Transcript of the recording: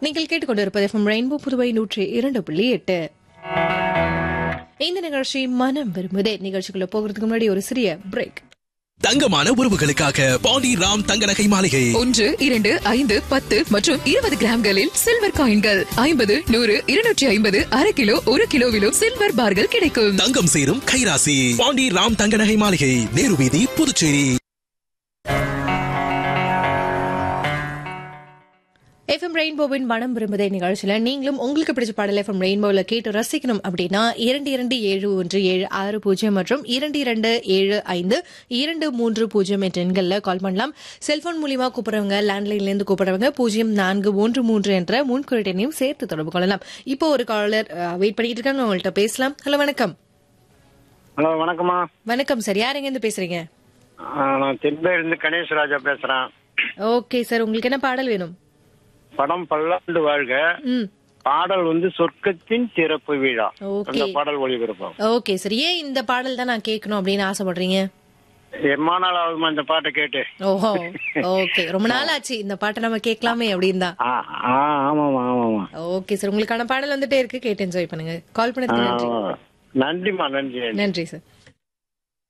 நீங்கள் கேட்டுக்கொண்டிருப்பது FM rainbow Puduvai நூற்றி இரண்டு புள்ளி எட்டு இந்த நிகழ்ச்சி மனம் விரும்புதே நிகழ்ச்சிக்குள்ள போகிறதுக்கு முன்னாடி ஒரு சிறிய பிரேக் தங்கமான உறவுகளுக்காக பாண்டி ராம் தங்க நகை மாளிகை ஒன்று இரண்டு ஐந்து பத்து மற்றும் இருபது கிராம்களில் சில்வர் காயின்கள் ஐம்பது நூறு இருநூற்றி ஐம்பது அரை கிலோ ஒரு கிலோவிலும் சில்வர் பார்கள் கிடைக்கும் தங்கம் சேரும் கைராசி பாண்டி ராம் தங்க நகை மாளிகை நேரு வீதி புதுச்சேரி எஃப்எம் ரெயின்போவின் மனம் விரும்புதே நிகழ்ச்சியில நீங்களும் உங்களுக்கு பிடிச்ச பாடல் எஃப்எம் ரெயின்போல கேட்டு ரசிக்கணும் அப்படின்னா இரண்டு இரண்டு ஏழு ஒன்று ஏழு ஆறு பூஜ்ஜியம் மற்றும் இரண்டு இரண்டு ஏழு ஐந்து இரண்டு மூன்று பூஜ்ஜியம் என்ற எண்களில் கால் பண்ணலாம் செல்போன் மூலியமா கூப்பிடுறவங்க லேண்ட்லைன்ல இருந்து கூப்பிடுறவங்க பூஜ்ஜியம் நான்கு ஒன்று மூன்று என்ற முன்குறிட்டையும் சேர்த்து தொடர்பு கொள்ளலாம் இப்போ ஒரு காலர் வெயிட் பண்ணிட்டு இருக்காங்க உங்கள்கிட்ட பேசலாம் ஹலோ வணக்கம் ஹலோ வணக்கம்மா வணக்கம் சார் யார் எங்க இருந்து பேசுறீங்க ஆ, நான் தென்பேருந்து கணேஷ் ராஜா பேசுறேன் ஓகே சார் உங்களுக்கு என்ன பாடல் வேணும் படம் பல்லாண்டு வாழ்க ம் பாடல் வந்து சொர்க்கத்தின் திறப்பு விழா ஓகே. அந்த பாடல் ஒளிபரப்போம் ஓகே சார் ஏன் இந்த பாடல் தான் நான் கேட்கணும் அப்படின்னு ஆசைப்படுறீங்க எம்மா நாள் ஆகுமா இந்த பாட்டை கேட்டு ஓஹோ ஓகே ரொம்ப நாள் ஆச்சு இந்த பாட்டை நம்ம கேட்கலாமே அப்படின்னு தான் ஆ ஆ, ஆமாம்மா ஆமாம்மா ஓகே சார் உங்களுக்கான பாடல் வந்துட்டே இருக்கு கேட்டு என்ஜாய் பண்ணுங்க கால் ஆ, பண்ணதுக்கு நன்றி நன்றிம்மா நன்றி நன்றி சார்